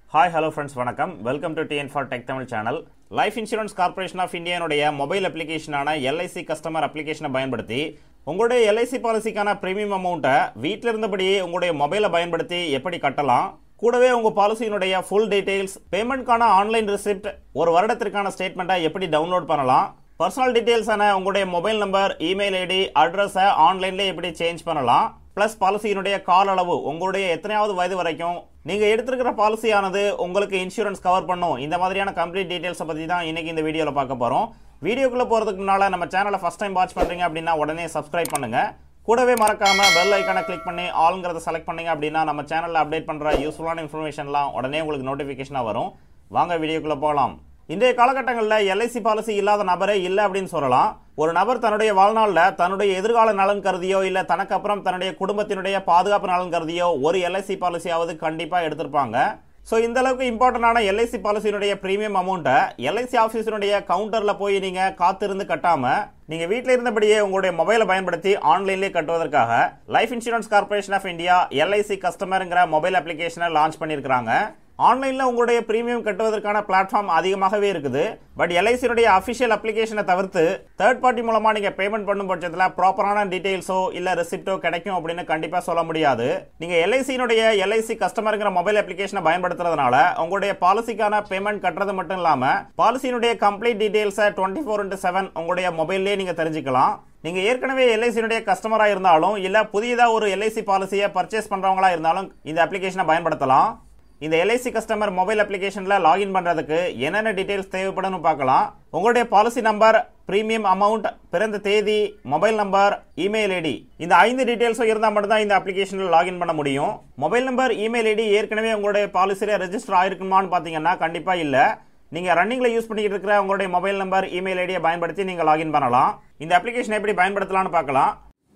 hi hello friends வணக்கம் welcome to TN for tech Tamil channel life insurance corporation of இந்தியானுடைய mobile அப்ளிகேஷனான LIC customer அப்ளிகேஷனை பயன்படுத்தி உங்களுடைய எல்ஐசி பாலிசிக்கான பிரீமியம் அமௌண்ட்டை வீட்டில் இருந்தபடியே உங்களுடைய மொபைலை பயன்படுத்தி எப்படி கட்டலாம் கூடவே உங்கள் பாலிசியினுடைய ஃபுல் டீடைல்ஸ் பேமெண்ட்கான ஆன்லைன் ரிசிப்ட் ஒரு வருடத்திற்கான ஸ்டேட்மெண்ட்டை எப்படி டவுன்லோட் பண்ணலாம் பர்சனல் டீடைல்ஸான உங்களுடைய மொபைல் நம்பர் இமெயில் ஐடி அட்ரஸை ஆன்லைன்லேயே எப்படி சேஞ்ச் பண்ணலாம் ப்ளஸ் பாலிசியினுடைய கால அளவு உங்களுடைய எத்தனையாவது வயது வரைக்கும் நீங்க எடுத்திருக்கிற பாலிசியானது உங்களுக்கு இன்சூரன்ஸ் கவர் பண்ணும் இந்த மாதிரியான கம்ப்ளீட் டீடைல்ஸை பத்தி தான் இன்னைக்கு இந்த வீடியோல பார்க்க போறோம் வீடியோக்குள்ள போறதுக்கு முன்னால நம்ம சேனலை ஃபர்ஸ்ட் டைம் வாட்ச் பண்றீங்க அப்படின்னா உடனே சப்ஸ்கிரைப் பண்ணுங்க கூடவே மறக்காம பெல் ஐக்கானை கிளிக் பண்ணி ஆளுங்கிறத செலக்ட் பண்ணீங்க அப்படின்னா நம்ம சேனல்ல அப்டேட் பண்ற யூஸ்ஃபுல்லான இன்ஃபர்மேஷன்லாம் உடனே உங்களுக்கு நோட்டிஃபிகேஷனா வரும் வாங்க வீடியோக்குள்ள போகலாம் இன்றைய காலகட்டங்களில் எல்ஐசி பாலிசி இல்லாத நபரே இல்லை அப்படின்னு சொல்லலாம் ஒரு நபர் தன்னுடைய வாழ்நாளில் தன்னுடைய எதிர்கால நலன் கருதியோ இல்லை தனக்கு அப்புறம் தன்னுடைய குடும்பத்தினுடைய பாதுகாப்பு நலன் கருதியோ ஒரு எல்ஐசி பாலிசியாவது கண்டிப்பாக எடுத்திருப்பாங்க ஸோ இந்த அளவுக்கு இம்பார்ட்டண்டான எல்ஐசி பாலிசியினுடைய ப்ரீமியம் அமௌண்ட்டை எல்ஐசி ஆஃபீஸினுடைய கவுண்டரில் போய் நீங்கள் காத்திருந்து கட்டாமல் நீங்கள் வீட்டில் இருந்தபடியே உங்களுடைய மொபைலை பயன்படுத்தி ஆன்லைன்லேயே கட்டுவதற்காக life insurance corporation of India LIC கஸ்டமருங்கிற மொபைல் அப்ளிகேஷனை லான்ச் பண்ணியிருக்கிறாங்க ஆன்லைனில் உங்களுடைய ப்ரீமியம் கட்டுவதற்கான பிளாட்ஃபார்ம் அதிகமாகவே இருக்குது பட் எல்ஐசியுடைய அஃபிஷியல் அப்ளிகேஷனை தவிர்த்து தேர்ட் பார்ட்டி மூலமாக நீங்கள் பேமெண்ட் பண்ணும் பட்சத்தில் ப்ராப்பரான டீட்டெயில்ஸோ இல்லை ரெசிப்டோ கிடைக்கும் அப்படின்னு கண்டிப்பாக சொல்ல முடியாது நீங்கள் எல்ஐசியினுடைய எல்ஐசி கஸ்டமருங்கிற மொபைல் அப்ளிகேஷனை பயன்படுத்துறதுனால உங்களுடைய பாலிசிக்கான பேமெண்ட் கட்டுறது மட்டும் இல்லாமல் பாலிசியினுடைய கம்ப்ளீட் டீட்டெயில்ஸை டுவெண்ட்டி ஃபோர் இன்ட்டு செவன் உங்களுடைய மொபைல்லேயே நீங்கள் தெரிஞ்சுக்கலாம் நீங்கள் ஏற்கனவே எல்ஐசியினுடைய கஸ்டமராக இருந்தாலும் இல்லை புதியதாக ஒரு எல்ஐசி பாலிசியை பர்ச்சேஸ் பண்ணுறவங்களா இருந்தாலும் இந்த அப்ளிகேஷனை பயன்படுத்தலாம் இந்த எல்ஐசி கஸ்டமர் மொபைல் அப்ளிகேஷனில் லாகின் பண்ணுறதுக்கு என்னென்ன டீட்டெயில்ஸ் தேவைப்படும்னு பார்க்கலாம் உங்களுடைய பாலிசி நம்பர் ப்ரீமியம் அமௌண்ட் பிறந்த தேதி மொபைல் நம்பர் இமெயில் ஐடி இந்த ஐந்து டீட்டெயில்ஸும் இருந்தால் மட்டும்தான் இந்த அப்ளிகேஷனில் லாகின் பண்ண முடியும் மொபைல் நம்பர் இமெயில் ஐடி ஏற்கனவே உங்களுடைய பாலிசியில் ரெஜிஸ்டர் ஆயிருக்குமான்னு பார்த்தீங்கன்னா கண்டிப்பாக இல்லை நீங்கள் ரன்னிங்கில் யூஸ் பண்ணிட்டு இருக்கிற உங்களுடைய மொபைல் நம்பர் இமெயில் ஐடியை பயன்படுத்தி நீங்கள் லாகின் பண்ணலாம் இந்த அப்ளிகேஷனை எப்படி பயன்படுத்தலாம்னு பார்க்கலாம்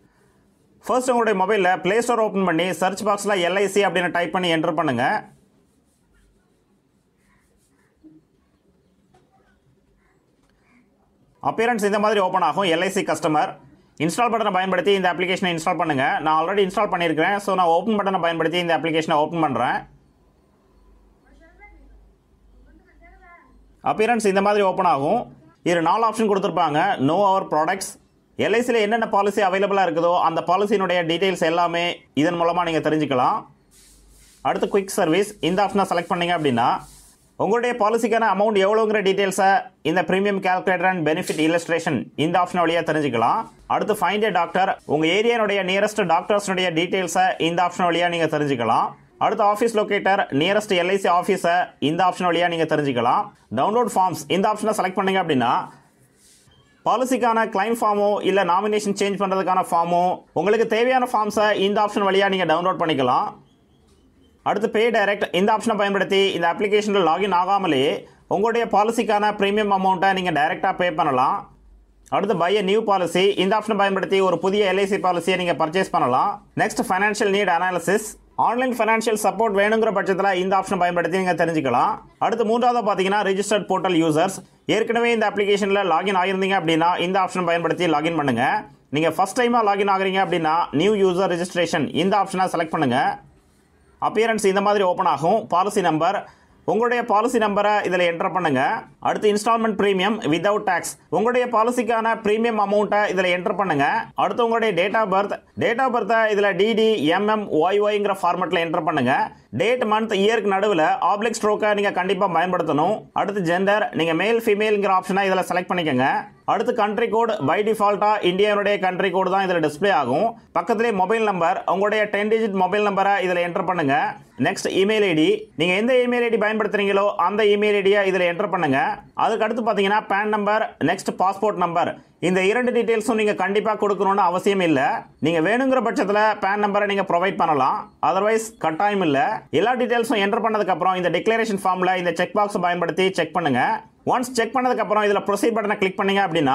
ஃபர்ஸ்ட் உங்களுடைய மொபைலில் ப்ளே ஸ்டோர் ஓப்பன் பண்ணி சர்ச் பாக்ஸில் எல்ஐசி அப்படின்னு டைப் பண்ணி என்டர் பண்ணுங்கள் அப்பியரன்ஸ் இந்த மாதிரி ஓப்பன் ஆகும் எல்ஐசி கஸ்டமர் இன்ஸ்டால் பட்டனை பயன்படுத்தி இந்த அப்ளிகேஷனை இன்ஸ்டால் பண்ணுங்க நான் ஆல்ரெடி இன்ஸ்டால் பண்ணியிருக்கிறேன் ஸோ நான் ஓப்பன் பட்டனை பயன்படுத்தி இந்த அப்ளிகேஷனை ஓப்பன் பண்ணுறேன் அப்பியரன்ஸ் இந்த மாதிரி ஓப்பன் ஆகும் இது நாலு ஆப்ஷன் கொடுத்துருப்பாங்க நோ அவர் ப்ராடக்ட்ஸ் எல்ஐசியில் என்னென்ன பாலிசி அவைலபிளாக இருக்குதோ அந்த பாலிசியினுடைய டீட்டெயில்ஸ் எல்லாமே இதன் மூலமாக நீங்கள் தெரிஞ்சுக்கலாம் அடுத்து குயிக் சர்வீஸ் இந்த ஆப்ஷனை செலக்ட் பண்ணீங்க அப்படின்னா உங்களுடைய பாலிசிக்கான அமௌண்ட் எவ்வளோங்கிற டீட்டெயில்ஸை இந்த premium calculator and benefit illustration இந்த ஆப்ஷன் வழியாக தெரிஞ்சுக்கலாம் அடுத்து ஃபைண்ட் ஏ டாக்டர் உங்கள் ஏரியானுடைய நியரஸ்ட் டாக்டர்ஸ்னுடைய டீட்டெயில்ஸை இந்த ஆப்ஷன் வழியாக நீங்கள் தெரிஞ்சுக்கலாம் அடுத்து ஆஃபீஸ் லொக்கேட்டர் நியரஸ்ட் எல்ஐசி ஆஃபீஸை இந்த ஆப்ஷன் வழியாக நீங்கள் தெரிஞ்சுக்கலாம் டவுன்லோட் ஃபார்ம்ஸ் இந்த ஆப்ஷனை செலக்ட் பண்ணீங்க அப்படின்னா பாலிசிக்கான கிளைம் ஃபார்மோ இல்லை நாமினேஷன் சேஞ்ச் பண்ணுறதுக்கான ஃபார்மோ உங்களுக்கு தேவையான ஃபார்ம்ஸை இந்த ஆப்ஷன் வழியாக நீங்கள் டவுன்லோட் பண்ணிக்கலாம் அடுத்து பே டைரக்ட் இந்த ஆப்ஷனை பயன்படுத்தி இந்த அப்ளிகேஷனில் லாகின் ஆகாமலே உங்களுடைய பாலிசிக்கான ப்ரீமியம் அமௌண்ட்டை நீங்கள் டைரெக்டாக பே பண்ணலாம் அடுத்து பை நியூ பாலிசி இந்த ஆப்ஷனை பயன்படுத்தி ஒரு புதிய எல்ஐசி பாலிசியை நீங்கள் பர்ச்சேஸ் பண்ணலாம் next financial need analysis online financial support வேணுங்கிற பட்சத்தில் இந்த ஆப்ஷன் பயன்படுத்தி நீங்கள் தெரிஞ்சுக்கலாம் அடுத்து மூன்றாவது பார்த்தீங்கன்னா ரிஜிஸ்டர்ட் போர்ட்டல் யூசர்ஸ் ஏற்கனவே இந்த அப்ளிகேஷனில் லாகின் ஆகியிருந்தீங்க அப்படின்னா இந்த ஆப்ஷன் பயன்படுத்தி லாகின் பண்ணுங்க நீங்கள் ஃபர்ஸ்ட் டைமாக லாகின் ஆகுறீங்க அப்படின்னா நியூ யூசர் ரெஜிஸ்ட்ரேஷன் இந்த ஆப்ஷனை செலக்ட் பண்ணுங்கள் அப்பியரன்ஸ் இந்த மாதிரி ஓப்பன் ஆகும் பாலிசி நம்பர் உங்களுடைய பாலிசி நம்பரை இதில் என்டர் பண்ணுங்க அடுத்து இன்ஸ்டால்மெண்ட் ப்ரீமியம் வித்தவுட் டேக்ஸ் உங்களுடைய பாலிசிக்கான ப்ரீமியம் அமௌண்ட்டை இதில் என்டர் பண்ணுங்க அடுத்து உங்களுடைய date of birth date of பர்த்தை இதில் டிடி எம்எம் ஒய்ஒய்ங்கிற ஃபார்மெட்டில் என்டர் பண்ணுங்க டேட் மந்த் இயருக்கு நடுவில் ஆப்ளிக் ஸ்ட்ரோக்கை நீங்கள் கண்டிப்பாக பயன்படுத்தணும் அடுத்து ஜெண்டர் நீங்கள் மேல் ஃபீமேல்ங்கிற ஆப்ஷனை இதில் செலக்ட் பண்ணிக்கோங்க அடுத்து கண்ட்ரி கோட் பை டிஃபால்ட்டாக இந்தியாவுடைய கண்ட்ரி கோடு தான் இதில் டிஸ்பிளே ஆகும் பக்கத்துலேயே மொபைல் நம்பர் உங்களுடைய டென் டிஜிட் மொபைல் நம்பரை இதில் என்டர் பண்ணுங்க நெக்ஸ்ட் இமெயில் ஐடி நீங்கள் எந்த இமெயில் ஐடி பயன்படுத்துறீங்களோ அந்த இமெயில் ஐடியை இதில் என்டர் பண்ணுங்க அதுக்கு அடுத்து பார்த்தீங்கன்னா PAN number next passport number இந்த இரண்டு டீட்டெயில்ஸும் நீங்கள் கண்டிப்பாக கொடுக்கணும்னு அவசியம் இல்லை நீங்கள் வேணுங்கிற பட்சத்தில் பேன் நம்பரை நீங்கள் ப்ரொவைட் பண்ணலாம் அதர்வைஸ் கட்டாயம் இல்லை எல்லா டீட்டெயில்ஸும் என்டர் பண்ணதுக்கப்புறம் இந்த டிக்ளரேஷன் ஃபார்மில் இந்த செக் பாக்ஸை பயன்படுத்தி செக் பண்ணுங்க ஒன்ஸ் செக் பண்ணதுக்கப்புறம் இதில் ப்ரொசீட் பட்டனை கிளிக் பண்ணீங்க அப்படின்னா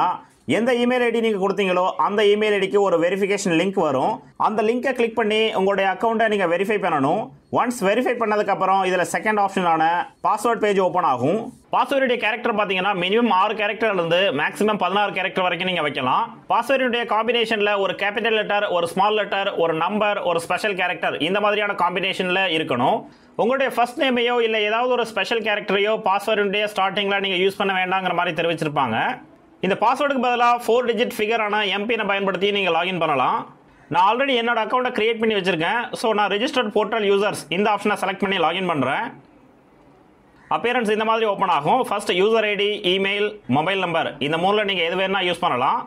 எந்த இமெயில் ஐடி நீங்கள் கொடுத்தீங்களோ அந்த இமெயில் ஐடிக்கு ஒரு வெரிஃபிகேஷன் லிங்க் வரும் அந்த லிங்கை கிளிக் பண்ணி உங்களுடைய அக்கௌண்ட்டை நீங்கள் வெரிஃபை பண்ணணும் ஒன்ஸ் வெரிஃபை பண்ணதுக்கப்புறம் இதில் செகண்ட் ஆப்ஷனான பாஸ்வேர்ட் பேஜ் ஓப்பன் ஆகும் பாஸ்வேர்டுடைய கேரக்டர் பார்த்தீங்கன்னா மினிமம் ஆறு கேரக்டர் இருந்து மேக்ஸிமம் பதினாறு கேரக்டர் வரைக்கும் நீங்கள் வைக்கலாம் பாஸ்வேர்டுடைய காம்பினேஷனில் ஒரு கேபிட்டல் லெட்டர் ஒரு ஸ்மால் லெட்டர் ஒரு நம்பர் ஒரு ஸ்பெஷல் கேரக்டர் இந்த மாதிரியான காம்பினேஷனில் இருக்கணும் உங்களுடைய ஃபர்ஸ்ட் நேமையோ இல்லை ஏதாவது ஒரு ஸ்பெஷல் கேரக்டரையோ பாஸ்வேர்டுடைய ஸ்டார்டிங்கில் நீங்கள் யூஸ் பண்ண வேண்டாங்கிற மாதிரி தெரிவிச்சிருப்பாங்க இந்த பாஸ்வேர்டுக்கு பதிலாக ஃபோர் டிஜிட் ஃபிகரான எம்பினை பயன்படுத்தி நீங்கள் லாகின் பண்ணலாம் நான் ஆல்ரெடி என்னோட அக்கௌண்ட்டை கிரியேட் பண்ணி வச்சிருக்கேன் ஸோ நான் ரெஜிஸ்டர்ட் போர்ட்டல் யூசர்ஸ் இந்த ஆப்ஷனை செலக்ட் பண்ணி லாகின் பண்ணுறேன் அப்பியரன்ஸ் இந்த மாதிரி ஓப்பன் ஆகும் first user ID email mobile number இந்த மூணில் நீங்கள் எது வேணா யூஸ் பண்ணலாம்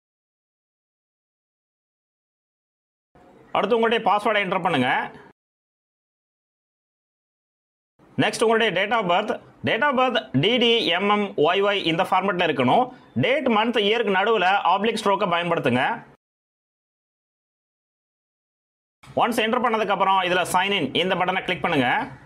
அடுத்து உங்களுடைய பாஸ்வேர்டை என்டர் பண்ணுங்க நெக்ஸ்ட் உங்களுடைய date of birth date of birth DD MM YY இந்த ஃபார்மெட்டில் இருக்கணும் டேட் மந்த் இயருக்கு நடுவில் ஆப்ளிக் ஸ்ட்ரோக்கை பயன்படுத்துங்க ஒன்ஸ் என்டர் பண்ணதுக்கப்புறம் இதில் சைன் இன் இந்த பட்டனை கிளிக் பண்ணுங்க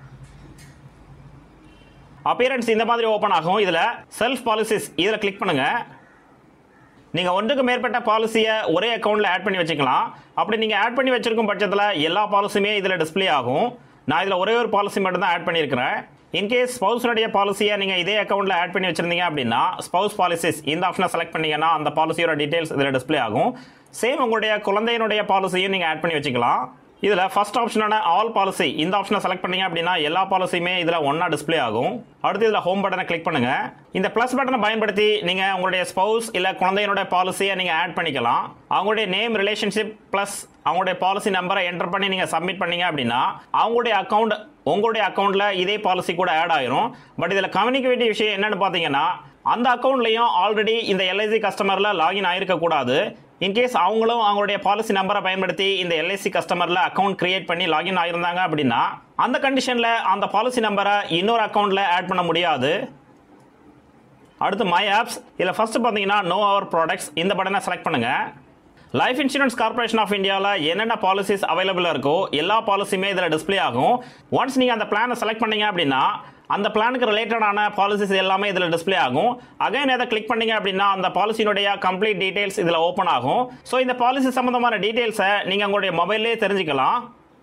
அப்பியரன்ஸ் இந்த மாதிரி ஓப்பன் ஆகும் இதில் செல்ஃப் பாலிசிஸ் இதில் கிளிக் பண்ணுங்க நீங்கள் ஒன்றுக்கு மேற்பட்ட பாலிசியை ஒரே அக்கௌண்ட்டில் ஆட் பண்ணி வச்சுக்கலாம் அப்படி நீங்கள் ஆட் பண்ணி வச்சிருக்கும் பட்சத்தில் எல்லா பாலிசியுமே இதில் டிஸ்ப்ளே ஆகும் நான் இதில் ஒரே ஒரு பாலிசி மட்டும் தான் ஆட் பண்ணியிருக்கிறேன் இன்கேஸ் ஸ்பௌஸுடைய பாலிசியை நீங்கள் இதே அக்கௌண்ட்டில் ஆட் பண்ணி வச்சிருந்தீங்க அப்படின்னா ஸ்பௌஸ் பாலிசிஸ் இந்த ஆப்ஷனை செலக்ட் பண்ணீங்கன்னா அந்த பாலிசியோட டீடைல்ஸ் இதில் டிஸ்ப்ளே ஆகும் சேம் உங்களுடைய குழந்தையினுடைய பாலிசியும் நீங்கள் ஆட் பண்ணி வச்சுக்கலாம் இதில் ஃபர்ஸ்ட் ஆப்ஷனான ஆல் பாலிசி இந்த ஆப்ஷனை செலக்ட் பண்ணீங்க அப்படின்னா எல்லா பாலிசியுமே இதில் ஒன்றா டிஸ்ப்ளே ஆகும் அடுத்து இதில் ஹோம் பட்டனை கிளிக் பண்ணுங்க இந்த ப்ளஸ் பட்டனை பயன்படுத்தி நீங்கள் உங்களுடைய ஸ்பௌஸ் இல்லை குழந்தையினுடைய பாலிசியை நீங்கள் ஆட் பண்ணிக்கலாம் அவங்களுடைய நேம் ரிலேஷன்ஷிப் ப்ளஸ் அவங்களுடைய பாலிசி நம்பரை என்டர் பண்ணி நீங்கள் சப்மிட் பண்ணீங்க அப்படின்னா அவங்களுடைய அக்கௌண்ட் உங்களுடைய அக்கௌண்ட்டில் இதே பாலிசி கூட ஆட் ஆயிரும் பட் இதில் கவனிக்க வேண்டிய விஷயம் என்னன்னு பார்த்தீங்கன்னா அந்த அக்கௌண்ட்லையும் ஆல்ரெடி இந்த எல்ஐசி கஸ்டமரில் லாகின் ஆயிருக்க கூடாது இன்கேஸ் அவங்களும் அவங்களுடைய பாலிசி நம்பரை பயன்படுத்தி இந்த எல்ஐசி கஸ்டமரில் அக்கௌண்ட் கிரியேட் பண்ணி லாகின் ஆகியிருந்தாங்க அப்படின்னா அந்த கண்டிஷனில் அந்த பாலிசி நம்பரை இன்னொரு அக்கௌண்ட்டில் ஆட் பண்ண முடியாது அடுத்து மை ஆப்ஸ் இதில் ஃபர்ஸ்ட் பார்த்தீங்கன்னா நோ அவர் ப்ராடக்ட்ஸ் இந்த பட்டனை செலக்ட் பண்ணுங்க லைஃப் இன்சூரன்ஸ் கார்பரேஷன் ஆஃப் இந்தியாவில் என்னென்ன பாலிசிஸ் அவைலபிளாக இருக்கோ எல்லா பாலிசியுமே இதில் டிஸ்ப்ளே ஆகும் ஒன்ஸ் நீங்கள் அந்த பிளானை செலக்ட் பண்ணீங்க அப்படின்னா அந்த பிளானுக்கு ரிலேட்டடான பாலிசிஸ் எல்லாமே இதில் டிஸ்ப்ளே ஆகும் அகைன் எதை கிளிக் பண்ணீங்க அப்படின்னா அந்த பாலிசியினுடைய கம்ப்ளீட் டீடைல்ஸ் இதில் ஓப்பன் ஆகும் ஸோ இந்த பாலிசி சம்பந்தமான டீடைல்ஸை நீங்கள் உங்களுடைய மொபைல்லே தெரிஞ்சுக்கலாம்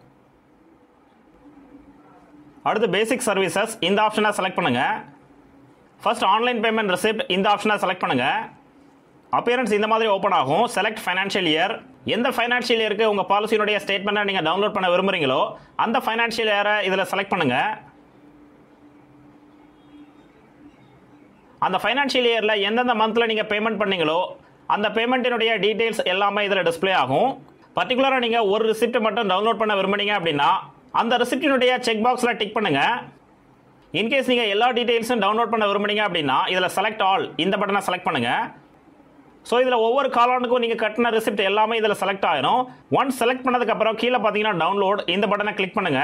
அடுத்து பேசிக் சர்வீசஸ் இந்த ஆப்ஷனை செலக்ட் பண்ணுங்க ஃபர்ஸ்ட் ஆன்லைன் பேமெண்ட் ரெசிப்ட் இந்த ஆப்ஷனை செலக்ட் பண்ணுங்க அப்பியரன்ஸ் இந்த மாதிரி ஓப்பன் ஆகும் செலக்ட் ஃபைனான்ஷியல் இயர் எந்த ஃபைனான்ஷியல் இயருக்கு உங்கள் பாலிசியினுடைய ஸ்டேட்மெண்ட்டை நீங்கள் டவுன்லோட் பண்ண விரும்புறீங்களோ அந்த ஃபைனான்ஷியல் இயரை இதில் செலக்ட் பண்ணுங்க அந்த ஃபைனான்ஷியல் இயரில் எந்தெந்த மந்தில் நீங்கள் பேமெண்ட் பண்ணீங்களோ அந்த பேமெண்ட்டினுடைய டீடைல்ஸ் எல்லாமே இதில் டிஸ்ப்ளே ஆகும் பர்டிகுலராக நீங்கள் ஒரு ரிசிப்ட் மட்டும் டவுன்லோட் பண்ண விரும்புனீங்க அப்படின்னா அந்த ரிசிப்டினுடைய செக் பாக்ஸில் டிக் பண்ணுங்க இன்கேஸ் நீங்கள் எல்லா டீடைல்ஸும் டவுன்லோட் பண்ண விரும்புனீங்க அப்படின்னா இதில் செலக்ட் ஆல் இந்த பட்டனை செலக்ட் பண்ணுங்க ஸோ இதில் ஒவ்வொரு காலாண்டுக்கும் நீங்கள் கட்டின ரிசிப்ட் எல்லாமே இதில் செலக்ட் ஆயிரும் ஒன்ஸ் செலக்ட் பண்ணதுக்கப்புறம் கீழே பார்த்தீங்கன்னா டவுன்லோட் இந்த பட்டனை கிளிக் பண்ணுங்க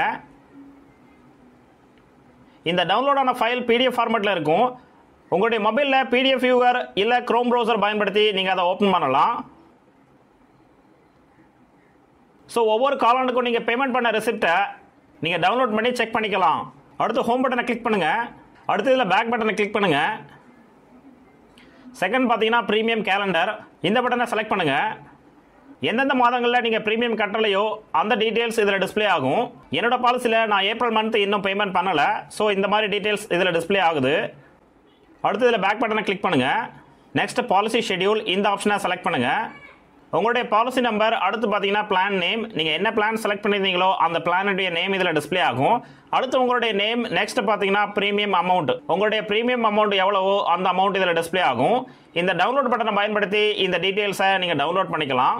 இந்த டவுன்லோட் ஆன ஃபைல் பிடிஎஃப் ஃபார்மேட்டில் இருக்கும் உங்களுடைய மொபைலில் பிடிஎஃப் வியூவர் இல்லை க்ரோம் ப்ரௌசர் பயன்படுத்தி நீங்கள் அதை ஓப்பன் பண்ணலாம் ஸோ ஒவ்வொரு காலாண்டுக்கும் நீங்கள் பேமெண்ட் பண்ண ரெசிப்டை நீங்கள் டவுன்லோட் பண்ணி செக் பண்ணிக்கலாம் அடுத்து ஹோம் பட்டனை கிளிக் பண்ணுங்கள் அடுத்து இதில் பேக் பட்டனை கிளிக் பண்ணுங்கள் செகண்ட் பார்த்தீங்கன்னா ப்ரீமியம் கேலண்டர் இந்த பட்டனை செலக்ட் பண்ணுங்கள் எந்தெந்த மாதங்களில் நீங்கள் ப்ரீமியம் கட்டலையோ அந்த டீட்டெயில்ஸ் இதில் டிஸ்ப்ளே ஆகும் என்னோட பாலிசியில் நான் ஏப்ரல் மந்த் இன்னும் பேமெண்ட் பண்ணலை ஸோ இந்த மாதிரி டீட்டெயில்ஸ் இதில் டிஸ்ப்ளே ஆகுது அடுத்து இதில் பேக் பட்டனை கிளிக் பண்ணுங்கள் நெக்ஸ்ட் பாலிசி ஷெட்யூல் இந்த ஆப்ஷனை செலக்ட் பண்ணுங்கள் உங்களுடைய பாலிசி நம்பர் அடுத்து பார்த்தீங்கன்னா பிளான் நேம் நீங்கள் என்ன பிளான் செலக்ட் பண்ணியிருந்தீங்களோ அந்த பிளானுடைய நேம் இதில் டிஸ்ப்ளே ஆகும் அடுத்து உங்களுடைய நேம் நெக்ஸ்ட் பார்த்தீங்கன்னா ப்ரீமியம் அமௌண்ட் உங்களுடைய ப்ரீமியம் அமௌண்ட் எவ்வளவோ அந்த அமௌண்ட் இதில் டிஸ்ப்ளே ஆகும் இந்த டவுன்லோட் பட்டனை பயன்படுத்தி இந்த டீட்டெயில்ஸை நீங்கள் டவுன்லோட் பண்ணிக்கலாம்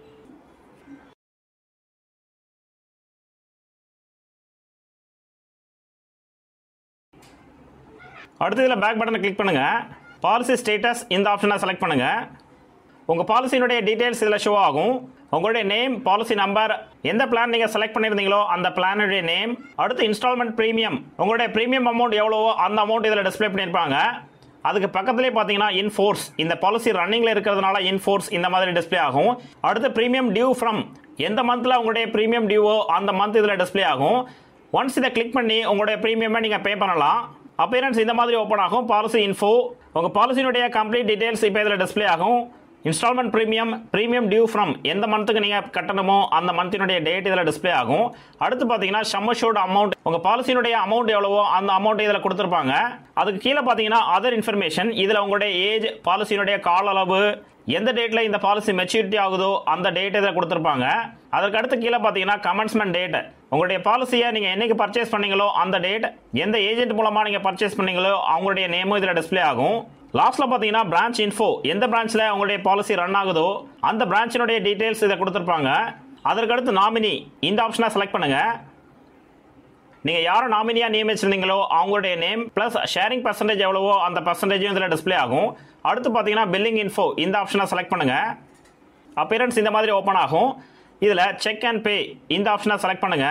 அடுத்து இதில் பேக் பட்டனை கிளிக் பண்ணுங்க பாலிசி ஸ்டேட்டஸ் இந்த ஆப்ஷனை செலக்ட் பண்ணுங்க உங்கள் பாலிசியினுடைய டீடைல்ஸ் இதில் ஷோ ஆகும் உங்களுடைய நேம் பாலிசி நம்பர் எந்த பிளான் நீங்கள் செலக்ட் பண்ணியிருந்தீங்களோ அந்த பிளானுடைய நேம் அடுத்து இன்ஸ்டால்மெண்ட் ப்ரீமியம் உங்களுடைய ப்ரீமியம் அமௌண்ட் எவ்வளவோ அந்த அமௌண்ட் இதில் டிஸ்ப்ளே பண்ணியிருப்பாங்க அதுக்கு பக்கத்துலேயே பார்த்தீங்கன்னா இன்ஃபோர்ஸ் இந்த பாலிசி ரன்னிங்கில் இருக்கிறதுனால இன்ஃபோர்ஸ் இந்த மாதிரி டிஸ்ப்ளே ஆகும் அடுத்து ப்ரீமியம் டியூ ஃப்ரம் எந்த மந்தில் உங்களுடைய ப்ரீமியம் டியூவோ அந்த மந்த் இதில் டிஸ்ப்ளே ஆகும் ஒன்ஸ் இதை கிளிக் பண்ணி உங்களுடைய ப்ரீமியமை நீங்கள் பே பண்ணலாம் அப்பியரன்ஸ் இந்த மாதிரி ஓப்பன் ஆகும் பாலிசி இன்ஃபோ உங்கள் பாலிசியினுடைய கம்ப்ளீட் டீடைல்ஸ் இப்போ இதில் டிஸ்ப்ளே ஆகும் installment premium premium due from எந்த மந்த்துக்கு நீங்கள் கட்டணுமோ அந்த மந்தினுடைய டேட் இதில் டிஸ்ப்ளே ஆகும் அடுத்து பார்த்தீங்கன்னா சம்மஷோர்ட் அமௌண்ட் உங்கள் பாலிசியினுடைய அமௌண்ட் எவ்வளவோ அந்த அமௌண்ட் இதில் கொடுத்துருப்பாங்க அதுக்கு கீழே பார்த்தீங்கன்னா அதர் இன்ஃபர்மேஷன் இதில் உங்களுடைய ஏஜ் பாலிசியினுடைய கால அளவு எந்த டேட்டில் இந்த பாலிசி மெச்சூரிட்டி ஆகுதோ அந்த டேட் இதில் கொடுத்துருப்பாங்க அதற்கு அடுத்து கீழே பார்த்தீங்கன்னா கமெண்ட்ஸ்மெண்ட் டேட் உங்களுடைய பாலிசியை நீங்கள் என்னைக்கு பர்ச்சேஸ் பண்ணீங்களோ அந்த டேட் எந்த ஏஜென்ட் மூலமாக நீங்கள் பர்ச்சேஸ் பண்ணீங்களோ அவங்களுடைய நேமும் இதில் டிஸ்ப்ளே ஆகும் லாஸ்ட்ல பார்த்தீங்கன்னா பிரான்ச் இன்ஃபோ எந்த பிரான்ச்சில் உங்களுடைய பாலிசி ரன் ஆகுதோ அந்த பிரான்ச்சினுடைய டீடைல்ஸ் இதை கொடுத்துருப்பாங்க அதற்கு அடுத்து நாமினி இந்த ஆப்ஷனை செலக்ட் பண்ணுங்க நீங்க யாரை நாமினியா நியமிச்சிருந்தீங்களோ அவங்களுடைய நேம் பிளஸ் ஷேரிங் பர்சன்டேஜ் எவ்வளவோ அந்த பர்சன்டேஜும் இதில் டிஸ்ப்ளே ஆகும் அடுத்து பார்த்தீங்கன்னா பில்லிங் இன்ஃபோ இந்த ஆப்ஷனை செலக்ட் பண்ணுங்க அப்பியரன்ஸ் இந்த மாதிரி ஓப்பன் ஆகும் இதில் செக் அண்ட் பே இந்த ஆப்ஷனை செலக்ட் பண்ணுங்க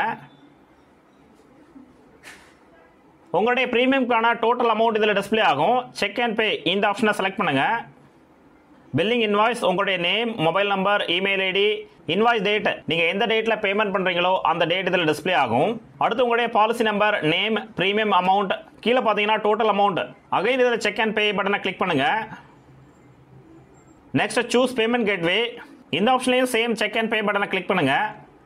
உங்களுடைய ப்ரீமியம்க்கான டோட்டல் அமௌண்ட் இதில் டிஸ்ப்ளே ஆகும் செக் அண்ட் பே இந்த ஆப்ஷனை செலக்ட் பண்ணுங்க பில்லிங் இன்வாய்ஸ் உங்களுடைய name mobile number email ID invoice date நீங்கள் எந்த டேட்டில் பேமெண்ட் பண்ணுறீங்களோ அந்த டேட் இதில் டிஸ்ப்ளே ஆகும் அடுத்து உங்களுடைய policy number name premium amount கீழே பார்த்தீங்கன்னா டோட்டல் அமௌண்ட் அகைன் இதில் செக் அண்ட் பே பட்டனை கிளிக் பண்ணுங்க நெக்ஸ்ட் சூஸ் பேமெண்ட் கேட்வே இந்த ஆப்ஷன்லையும் சேம் செக் அண்ட் பே பட்டனை கிளிக் பண்ணுங்க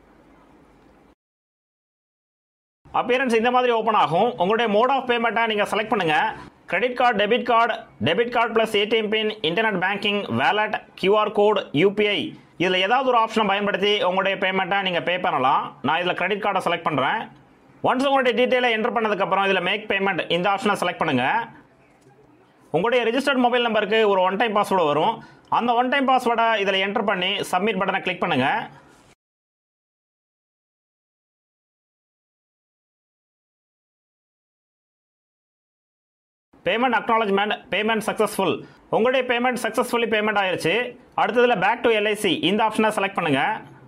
அப்பியரன்ஸ் இந்த மாதிரி ஓப்பன் ஆகும் உங்களுடைய மோட் ஆஃப் பேமெண்ட்டை நீங்கள் செலக்ட் பண்ணுங்க credit card debit card debit card plus ATM pin internet banking wallet QR code UPI இதில் ஏதாவது ஒரு ஆப்ஷனை பயன்படுத்தி உங்களுடைய பேமெண்ட்டை நீங்கள் பே பண்ணலாம் நான் இதில் கிரெடிட் கார்டை செலக்ட் பண்ணுறேன் ஒன்ஸ் உங்களுடைய டீட்டெயிலை என்டர் பண்ணதுக்கப்புறம் இதில் மேக் பேமெண்ட் இந்த ஆப்ஷனை செலக்ட் பண்ணுங்கள் உங்களுடைய ரெஜிஸ்டர்ட் மொபைல் நம்பருக்கு ஒரு ஒன் டைம் பாஸ்வேர்டு வரும் அந்த ஒன் டைம் பாஸ்வேர்டை இதில் என்டர் பண்ணி சப்மிட் பட்டனை கிளிக் பண்ணுங்கள் பேமெண்ட் அக்னாலஜ்மெண்ட் பேமெண்ட் சக்ஸஸ்ஃபுல் உங்களுடைய பேமெண்ட் சக்ஸஸ்ஃபுல்லி பேமெண்ட் ஆயிருச்சு அடுத்ததில் பேக் டு எல்ஐசி இந்த ஆப்ஷனை செலக்ட் பண்ணுங்க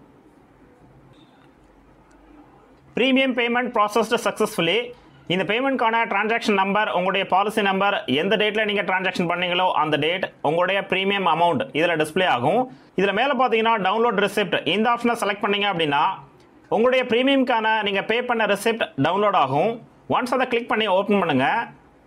ப்ரீமியம் பேமெண்ட் ப்ராசஸ்டு சக்ஸஸ்ஃபுல்லி இந்த பேமெண்ட்கான டிரான்சாக்ஷன் நம்பர் உங்களுடைய பாலிசி நம்பர் எந்த டேட்டில் நீங்கள் டிரான்சாக்ஷன் பண்ணீங்களோ அந்த டேட் உங்களுடைய ப்ரீமியம் அமௌண்ட் இதில் டிஸ்ப்ளே ஆகும் இதில் மேலே பார்த்தீங்கன்னா டவுன்லோட் ரிசிப்ட் இந்த ஆப்ஷனை செலக்ட் பண்ணீங்க அப்படின்னா உங்களுடைய ப்ரீமியம்கான நீங்கள் பே பண்ண ரிசிப்ட் டவுன்லோட் ஆகும் ஒன்ஸ் அதை கிளிக் பண்ணி ஓப்பன் பண்ணுங்கள்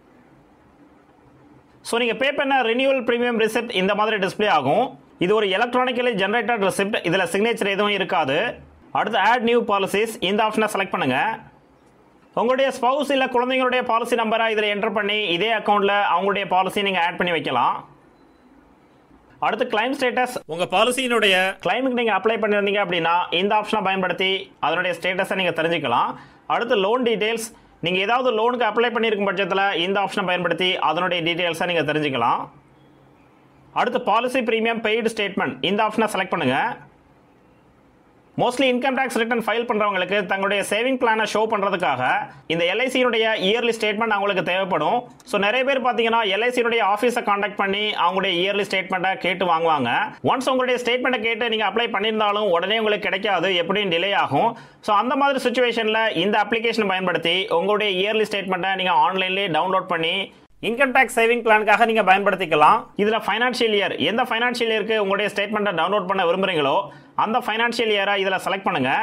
ஸோ நீங்கள் பே பண்ண ரினியூவல் ப்ரீமியம் ரிசிப்ட் இந்த மாதிரி டிஸ்ப்ளே ஆகும் இது ஒரு எலக்ட்ரானிக்கலி ஜென்ரேட்டட் ரிசிப்ட் இதில் சிக்னேச்சர் எதுவும் இருக்காது அடுத்து ஆட் நியூ பாலிசிஸ் இந்த ஆப்ஷனை செலக்ட் பண்ணுங்க உங்களுடைய ஸ்பவுஸ் இல்லை குழந்தைங்களுடைய பாலிசி நம்பரை இதில் என்டர் பண்ணி இதே அக்கௌண்ட்டில் அவங்களுடைய பாலிசி நீங்கள் ஆட் பண்ணி வைக்கலாம் அடுத்து கிளைம் ஸ்டேட்டஸ் உங்கள் பாலிசியினுடைய கிளைமுக்கு நீங்கள் அப்ளை பண்ணியிருந்தீங்க அப்படின்னா இந்த ஆப்ஷனை பயன்படுத்தி அதனுடைய ஸ்டேட்டஸை நீங்கள் தெரிஞ்சுக்கலாம் அடுத்து லோன் டீட்டெயில்ஸ் நீங்கள் ஏதாவது லோனுக்கு அப்ளை பண்ணியிருக்கும் பட்சத்தில் இந்த ஆப்ஷனை பயன்படுத்தி அதனுடைய டீட்டெயில்ஸை நீங்கள் தெரிஞ்சுக்கலாம் அடுத்து பாலிசி ப்ரீமியம் பெய்டு ஸ்டேட்மெண்ட் இந்த ஆப்ஷனை செலக்ட் பண்ணுங்கள் mostly income tax return file பண்ணுறவங்களுக்கு தங்களுடைய சேவிங் பிளானை ஷோ பண்ணுறதுக்காக இந்த எல்ஐசியினுடைய இயர்லி ஸ்டேட்மெண்ட் அவங்களுக்கு தேவைப்படும் ஸோ நிறைய பேர் பார்த்தீங்கன்னா எல்ஐசியினுடைய ஆஃபீஸை காண்டாக்ட் பண்ணி அவங்களுடைய இயர்லி ஸ்டேட்மெண்ட்டை கேட்டு வாங்குவாங்க ஒன்ஸ் உங்களுடைய ஸ்டேட்மெண்ட்டை கேட்டு நீங்கள் அப்ளை பண்ணியிருந்தாலும் உடனே உங்களுக்கு கிடைக்காது எப்படியும் டிலே ஆகும் ஸோ அந்த மாதிரி சுச்சுவேஷனில் இந்த அப்ளிகேஷன் பயன்படுத்தி உங்களுடைய இயர்லி ஸ்டேட்மெண்ட்டை நீங்கள் ஆன்லைன்லேயே டவுன்லோட் பண்ணி இன்கம் டேக்ஸ் சேவிங் பிளானுக்காக நீங்கள் பயன்படுத்திக்கலாம் இதில் ஃபைனான்ஷியல் இயர் எந்த ஃபைனான்ஷியல் இயருக்கு உங்களுடைய ஸ்டேட்மெண்ட்டை டவுன்லோட் பண்ண விரும்புகிறீங்களோ அந்த ஃபைனான்ஷியல் இயரை இதில் செலக்ட் பண்ணுங்கள்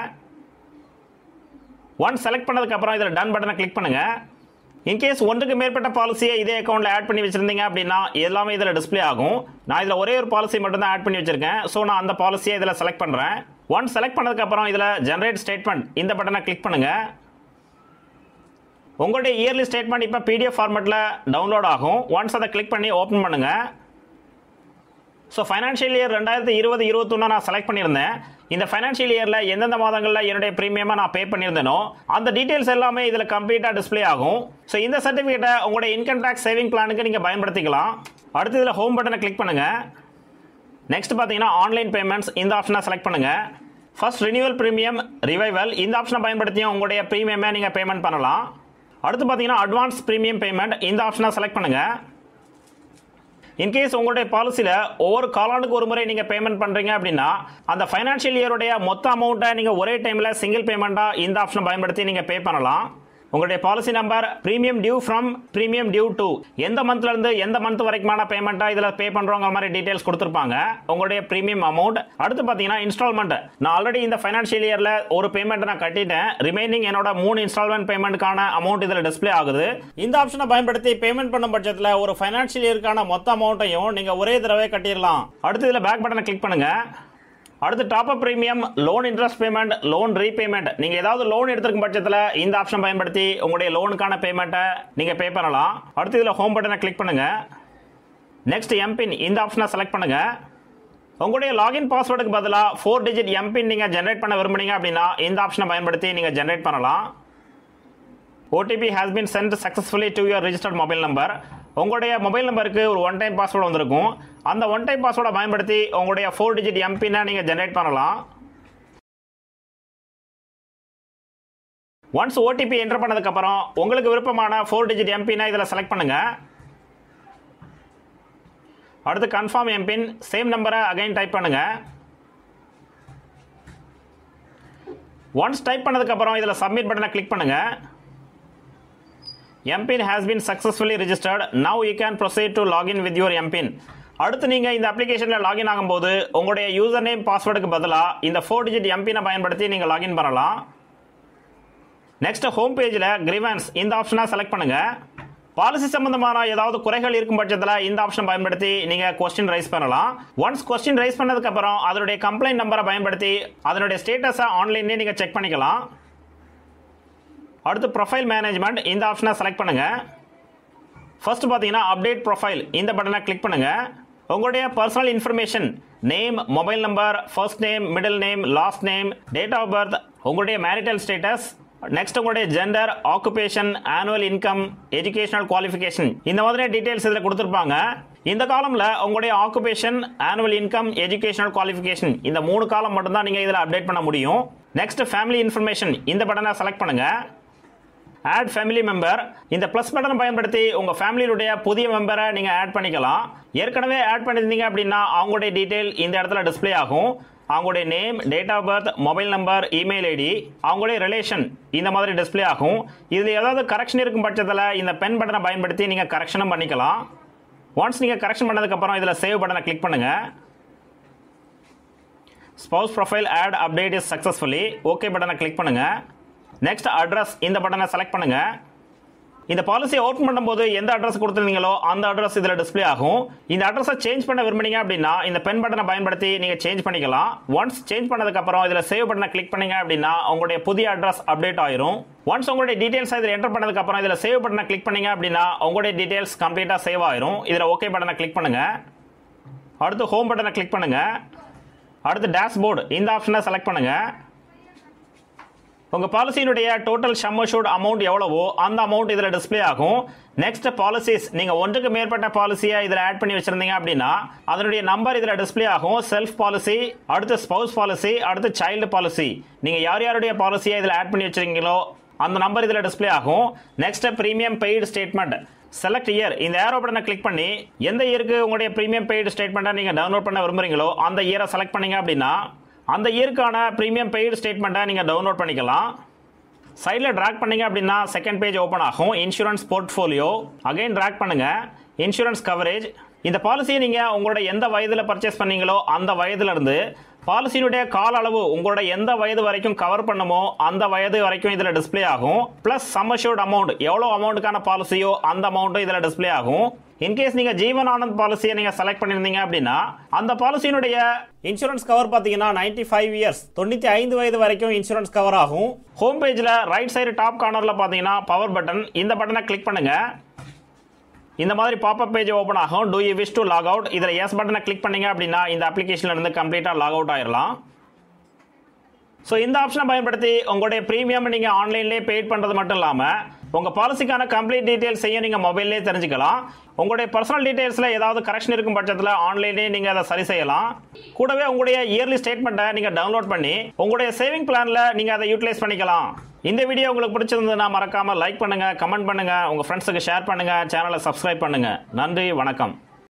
ஒன் செலக்ட் பண்ணதுக்கப்புறம் இதில் டன் பட்டனை கிளிக் பண்ணுங்கள் இன்கேஸ் ஒன்றுக்கு மேற்பட்ட பாலிசியை இதே அக்கௌண்ட்டில் ஆட் பண்ணி வச்சுருந்தீங்க அப்படின்னா எல்லாமே இதில் டிஸ்ப்ளே ஆகும் நான் இதில் ஒரே ஒரு பாலிசி மட்டும் தான் ஆட் பண்ணி வச்சிருக்கேன் ஸோ நான் அந்த பாலிசியை இதில் செலக்ட் பண்ணுறேன் ஒன் செலக்ட் பண்ணதுக்கப்புறம் இதில் ஜென்ரேட் ஸ்டேட்மெண்ட் இந்த பட்டனை கிளிக் பண்ணுங்கள் உங்களுடைய இயர்லி ஸ்டேட்மெண்ட் இப்போ பிடிஎஃப் ஃபார்மேட்டில் டவுன்லோட் ஆகும் ஒன்ஸ் அதை கிளிக் பண்ணி ஓப்பன் பண்ணுங்கள் ஸோ ஃபைனான்ஷியல் இயர் ரெண்டாயிரத்தி இருபது இருபத்தொன்னு நான் செலக்ட் பண்ணியிருந்தேன் இந்த ஃபைனான்ஷியல் இயரில் எந்தெந்த மாதங்களில் என்னுடைய ப்ரீமியமாக நான் பே பண்ணியிருந்தேனோ அந்த டீட்டெயில்ஸ் எல்லாமே இதில் கம்ப்ளீட்டாக டிஸ்ப்ளே ஆகும் ஸோ இந்த சர்டிஃபிகேட்டை உங்களுடைய இன்கம் டேக்ஸ் சேவிங் பிளானுக்கு நீங்கள் பயன்படுத்திக்கலாம் அடுத்து இதில் ஹோம் பட்டனை கிளிக் பண்ணுங்கள் நெக்ஸ்ட் பார்த்தீங்கன்னா ஆன்லைன் பேமெண்ட்ஸ் இந்த ஆப்ஷனை செலக்ட் பண்ணுங்கள் ஃபர்ஸ்ட் ரினியூவல் ப்ரீமியம் ரிவைவல் இந்த ஆப்ஷனை பயன்படுத்தியும் உங்களுடைய ப்ரீமியமை நீங்கள் பேமெண்ட் பண்ணலாம் அடுத்து பார்த்தீங்கன்னா அட்வான்ஸ் ப்ரீமியம் பேமெண்ட் இந்த ஆப்ஷனை செலக்ட் பண்ணுங்கள் இன்கேஸ் உங்களுடைய பாலிசியில் ஒவ்வொரு காலாண்டுக்கு ஒரு முறை நீங்கள் பேமெண்ட் பண்ணுறீங்க அப்படின்னா அந்த ஃபைனான்ஷியல் இயருடைய மொத்த அமௌண்ட்டை நீங்கள் ஒரே டைமில் சிங்கிள் பேமெண்ட்டாக இந்த ஆப்ஷனை பயன்படுத்தி நீங்கள் பே பண்ணலாம் உங்களுடைய policy number premium due from premium due to எந்த மந்த்ல இருந்து எந்த மந்த் வரைக்குமான பேமெண்ட்டா இதுல பே பண்றோங்க மாதிரி டீடைல்ஸ் கொடுத்துருப்பாங்க உங்களுடைய பிரீமியம் அமௌண்ட் அடுத்து பாத்தீங்கன்னா இன்ஸ்டால்மெண்ட் நான் ஆல்ரெடி இந்த ஃபைனான்ஷியல் இயர்ல ஒரு பேமெண்ட் நான் கட்டிட்டேன் ரிமைனிங் என்னோட மூணு இன்ஸ்டால்மெண்ட் பேமெண்ட்கான அமௌண்ட் இதுல டிஸ்ப்ளே ஆகுது இந்த ஆப்ஷனை பயன்படுத்தி பேமெண்ட் பண்ணும் பட்சத்தில் ஒரு ஃபைனான்ஷியல் இயருக்கான மொத்த அமௌண்ட்டையும் நீங்க ஒரே தடவை கட்டிடலாம் அடுத்து இதுல பேக் பட்டனை கிளிக் பண்ணுங்க அடுத்து top up premium loan interest payment loan repayment நீங்க ஏதாவது லோன் எடுத்திருக்கும் பட்சத்தில் இந்த ஆப்ஷன் பயன்படுத்தி உங்களுடைய லோனுக்கான பேமெண்ட்டை நீங்க பே பண்ணலாம் அடுத்து இதுல ஹோம் பட்டனை கிளிக் பண்ணுங்க நெக்ஸ்ட் எம்பின் இந்த ஆப்ஷனை செலக்ட் பண்ணுங்க உங்களுடைய லாகின் பாஸ்வேர்டுக்கு பதிலாக ஃபோர் டிஜிட் எம்பின் நீங்க ஜென்ரேட் பண்ண விரும்புனீங்க அப்படின்னா இந்த ஆப்ஷனை பயன்படுத்தி நீங்க ஜென்ரேட் பண்ணலாம் OTP has been sent successfully to your registered mobile number உங்களுடைய மொபைல் நம்பருக்கு ஒரு ஒன் டைம் பாஸ்வேர்டு வந்திருக்கும் அந்த ஒன் டைம் பாஸ்வேர்டை பயன்படுத்தி உங்களுடைய ஃபோர் டிஜிட் எம்பினை நீங்கள் ஜென்ரேட் பண்ணலாம் ஒன்ஸ் ஓடிபி என்டர் பண்ணதுக்கப்புறம் உங்களுக்கு விருப்பமான ஃபோர் டிஜிட் எம்பினை இதில் செலக்ட் பண்ணுங்க அடுத்து கன்ஃபார்ம் எம்பின் சேம் நம்பரை அகைன் டைப் பண்ணுங்க ஒன்ஸ் டைப் பண்ணதுக்கப்புறம் இதில் சப்மிட் பட்டனை கிளிக் பண்ணுங்க mPIN has been successfully registered now you can proceed to login with your mPIN அடுத்து நீங்க இந்த அப்ளிகேஷன்ல லாகின் ஆகும்போது உங்களுடைய யூசர் நேம் பாஸ்வேர்டுக்கு பதிலாக இந்த ஃபோர் டிஜிட் எம்பினை பயன்படுத்தி நீங்க லாகின் பண்ணலாம் நெக்ஸ்ட் ஹோம் பேஜில் கிரிவன்ஸ் இந்த ஆப்ஷனை செலக்ட் பண்ணுங்க பாலிசி சம்பந்தமான ஏதாவது குறைகள் இருக்கும் பட்சத்தில் இந்த ஆப்ஷன் பயன்படுத்தி நீங்க கொஸ்டின் ரைஸ் பண்ணலாம் ஒன்ஸ் கொஸ்டின் ரைஸ் பண்ணதுக்கு அப்புறம் அதனுடைய கம்ப்ளைண்ட் நம்பரை பயன்படுத்தி அதனுடைய ஸ்டேட்டஸை ஆன்லைன்லேயே நீங்க செக் பண்ணிக்கலாம் அடுத்து ப்ரொஃபைல் மேனேஜ்மெண்ட் இந்த ஆப்ஷனை செலக்ட் பண்ணுங்க ஃபர்ஸ்ட் பார்த்தீங்கன்னா அப்டேட் ப்ரொஃபைல் இந்த பட்டனை கிளிக் பண்ணுங்க உங்களுடைய personal information name mobile number first name middle name last name date of birth உங்களுடைய மேரிட்டல் ஸ்டேட்டஸ் நெக்ஸ்ட் உங்களுடைய gender occupation annual income educational qualification இந்த மாதிரி டீடைல்ஸ் இதில் கொடுத்துருப்பாங்க இந்த காலம்ல உங்களுடைய occupation annual income educational qualification இந்த மூணு காலம் மட்டும்தான் நீங்கள் இதில் அப்டேட் பண்ண முடியும் நெக்ஸ்ட் ஃபேமிலி இன்ஃபர்மேஷன் இந்த பட்டனை செலக்ட் பண்ணுங்க ஆட் ஃபேமிலி மெம்பர் இந்த ப்ளஸ் பட்டன் பயன்படுத்தி உங்கள் ஃபேமிலியுடைய புதிய மெம்பரை நீங்கள் ஆட் பண்ணிக்கலாம் ஏற்கனவே ஆட் பண்ணியிருந்தீங்க அப்படின்னா அவங்களுடைய டீட்டெயில் இந்த இடத்துல டிஸ்ப்ளே ஆகும் அவங்களுடைய name date of birth mobile number email ID அவங்களுடைய ரிலேஷன் இந்த மாதிரி டிஸ்ப்ளே ஆகும் இதில் ஏதாவது கரெக்ஷன் இருக்கும் பட்சத்தில் இந்த பென் பட்டனை பயன்படுத்தி நீங்கள் கரெக்ஷனும் பண்ணிக்கலாம் ஒன்ஸ் நீங்கள் கரெக்ஷன் பண்ணதுக்கப்புறம் இதில் சேவ் பட்டனை கிளிக் பண்ணுங்கள் spouse profile add update is successfully okay பட்டனை கிளிக் பண்ணுங்க நெக்ஸ்ட் அட்ரஸ் இந்த பட்டனை செலக்ட் பண்ணுங்க இந்த பாலிசி ஓப்பன் பண்ணும்போது எந்த அட்ரஸ் கொடுத்துருந்தீங்களோ அந்த அட்ரஸ் இதில் டிஸ்ப்ளே ஆகும் இந்த அட்ரஸை சேஞ்ச் பண்ண விரும்புனீங்க அப்படின்னா இந்த பென் பட்டனை பயன்படுத்தி நீங்கள் சேஞ்ச் பண்ணிக்கலாம் ஒன்ஸ் சேஞ்ச் பண்ணதுக்கப்புறம் இதில் சேவ் பட்டனை கிளிக் பண்ணீங்க அப்படின்னா உங்களுடைய புதிய அட்ரஸ் அப்டேட் ஆயிரும் ஒன்ஸ் உங்களுடைய டீடைல்ஸ் இதில் என்டர் பண்ணதுக்கப்புறம் இதில் சேவ் பட்டனை கிளிக் பண்ணீங்க அப்படின்னா உங்களுடைய டீடைல்ஸ் கம்ப்ளீட்டாக சேவ் ஆயிரும் இதில் ஓகே பட்டனை கிளிக் பண்ணுங்க அடுத்து ஹோம் பட்டனை கிளிக் பண்ணுங்க அடுத்து டேஷ்போர்டு இந்த ஆப்ஷனை செலக்ட் பண்ணுங்க உங்க பாலிசியினுடைய டோட்டல் சம் அஷூர்ட் அமௌண்ட் எவ்வளவோ அந்த அமௌண்ட் இதில் டிஸ்ப்ளே ஆகும் நெக்ஸ்ட் பாலிசிஸ் நீங்க ஒன்றுக்கு மேற்பட்ட பாலிசியை இதில் ஆட் பண்ணி வச்சிருந்தீங்க அப்படின்னா அதனுடைய நம்பர் இதில் டிஸ்ப்ளே ஆகும் செல்ஃப் பாலிசி அடுத்து ஸ்பவுஸ் பாலிசி அடுத்து சைல்டு பாலிசி நீங்க யார் யாருடைய பாலிசியை இதில் ஆட் பண்ணி வச்சிருக்கீங்களோ அந்த நம்பர் இதில் டிஸ்ப்ளே ஆகும் next premium paid statement select year இந்த ஏரோ பட்டனை கிளிக் பண்ணி எந்த இயருக்கு உங்களுடைய பிரீமியம் பெய்டு ஸ்டேட்மெண்ட்டை நீங்கள் டவுன்லோட் பண்ண விரும்புறீங்களோ அந்த இயரை செலக்ட் பண்ணீங்க அப்படின்னா அந்த இயருக்கான பிரீமியம் பெய்டு ஸ்டேட்மெண்ட்டை நீங்கள் டவுன்லோட் பண்ணிக்கலாம் சைடில் ட்ராக் பண்ணீங்க அப்படின்னா செகண்ட் பேஜ் ஓப்பன் ஆகும் இன்சூரன்ஸ் போர்ட்ஃபோலியோ அகைன் ட்ராக் பண்ணுங்க இன்சூரன்ஸ் கவரேஜ் இந்த பாலிசியை நீங்கள் உங்களோட எந்த வயதில் பர்ச்சேஸ் பண்ணீங்களோ அந்த வயதுல இருந்து பாலிசியினுடைய கால அளவு உங்களோட எந்த வயது வரைக்கும் கவர் பண்ணுமோ அந்த வயது வரைக்கும் இதில் டிஸ்ப்ளே ஆகும் ப்ளஸ் சம் அஷூர்ட் அமௌண்ட் எவ்வளோ அமௌண்ட்டுக்கான பாலிசியோ அந்த அமௌண்ட்டும் இதில் டிஸ்ப்ளே ஆகும் இன்கேஸ் நீங்க ஜீவன் ஆனந்த் பாலிசியை நீங்க செலக்ட் பண்ணிருந்தீங்க அப்படின்னா அந்த பாலிசியினுடைய இன்சூரன்ஸ் கவர் பாத்தீங்கன்னா 95 ஃபைவ் இயர்ஸ் தொண்ணூத்தி ஐந்து வயது வரைக்கும் இன்சூரன்ஸ் கவர் ஆகும் ஹோம் பேஜ்ல ரைட் சைடு டாப் கார்னர்ல பாத்தீங்கன்னா பவர் பட்டன் இந்த பட்டனை கிளிக் பண்ணுங்க இந்த மாதிரி பாப்அப் பேஜ் ஓப்பன் ஆகும் do you wish to log out இதில் எஸ் பட்டனை கிளிக் பண்ணீங்க அப்படின்னா இந்த அப்ளிகேஷன்ல இருந்து கம்ப்ளீட்டாக லாக் அவுட் ஆயிடலாம் ஸோ இந்த ஆப்ஷனை பயன்படுத்தி உங்களுடைய ப்ரீமியம் நீங்கள் ஆன்லைன்லேயே பெய்ட் பண்ணுறது மட்டும் இல்லாமல் உங்கள் பாலிசிக்கான கம்ப்ளீட் டீட்டெயில்ஸையும் நீங்கள் மொபைல்லேயே தெரிஞ்சுக்கலாம் உங்களுடைய பர்சனல் டீட்டெயில்ஸில் ஏதாவது கரெக்ஷன் இருக்கும் பட்சத்தில் ஆன்லைன்லேயே நீங்கள் அதை சரி செய்யலாம் கூடவே உங்களுடைய இயர்லி ஸ்டேட்மெண்ட்டை நீங்கள் டவுன்லோட் பண்ணி உங்களுடைய சேவிங் பிளானில் நீங்கள் அதை யூட்டிலைஸ் பண்ணிக்கலாம் இந்த வீடியோ உங்களுக்கு பிடிச்சிருந்ததுன்னா மறக்காமல் லைக் பண்ணுங்கள் கமெண்ட் பண்ணுங்கள் உங்கள் ஃப்ரெண்ட்ஸுக்கு ஷேர் பண்ணுங்கள் சேனலை சப்ஸ்கிரைப் பண்ணுங்கள் நன்றி வணக்கம்